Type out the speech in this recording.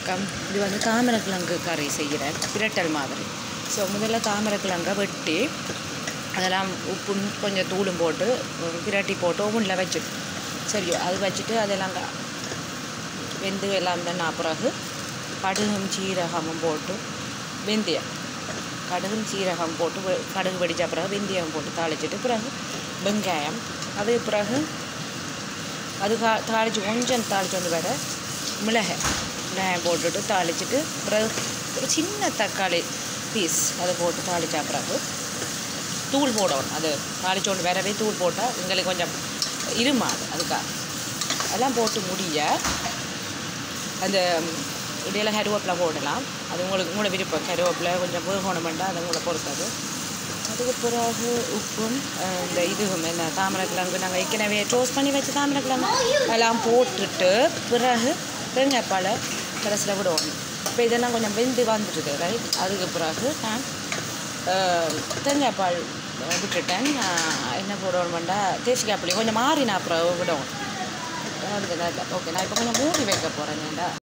வணக்கம் இது வந்து தாமரைக்கிழங்கு கறி செய்கிறேன் பிரட்டல் மாதிரி ஸோ முதல்ல தாமரைக்கிழங்கை வெட்டி அதெல்லாம் உப்பும் கொஞ்சம் தூளும் போட்டு உம், பிரட்டி போட்டு ஓவனில் வச்சுட்டு சரியோ அது வச்சுட்டு அதெல்லாம் க- வெந்து எல்லாம் தான் பிறகு கடுகும் சீரகமும் போட்டு வெந்தயம் கடுகும் சீரகம் போட்டு வெ- கடுகு வெடித்த பிறகு வெந்தயம் போட்டு தாளிச்சிட்டு பிறகு வெங்காயம் அது பிறகு அது கா தாளித்து கொஞ்சம் தாளிச்சு வந்து வர மிளகாய் மிளகாய் போட்டுட்டு தாளிச்சிட்டு பிறகு ஒரு சின்ன தக்காளி பீஸ் அதை போட்டு தாளிச்சா பிறகு தூள் போடணும் அது தாளிச்சோண்டு வரவே தூள் போட்டால் எங்களுக்கு கொஞ்சம் இருமாது அதுக்காக அதெல்லாம் போட்டு முடிய அந்த இடையில கருவேப்பிலை போடலாம் அது உங்களுக்கு உங்களோட விருப்பம் கருவேப்பிலை கொஞ்சம் வேகணும் வேண்டாம் அது உங்களை பொறுத்தது அதுக்கு பிறகு உப்பும் அஹ், இந்த இதுவும் என்ன தாமரைக்கிழங்கு நாங்கள் ஏற்கனவே டோஸ்ட் பண்ணி வச்ச தாமரைக்கிழங்கு எல்லாம் போட்டுட்டு பிறகு தேங்காய்ப்பாலை கடைசியில் விடுவோம் இப்போ இதெல்லாம் கொஞ்சம் வெந்து வந்துடுது ரைட் அதுக்கு பிறகு நான் அஹ், தேங்காய்ப்பால் அஹ், விட்டுட்டேன் நான் என்ன போடணுமெண்டா தேசிக்காய் புளி கொஞ்சம் மாறினா அப்புறம் விடணும் ஓகே நான் இப்போ கொஞ்சம் மூடி வைக்க போகிறேன் ஏன்டா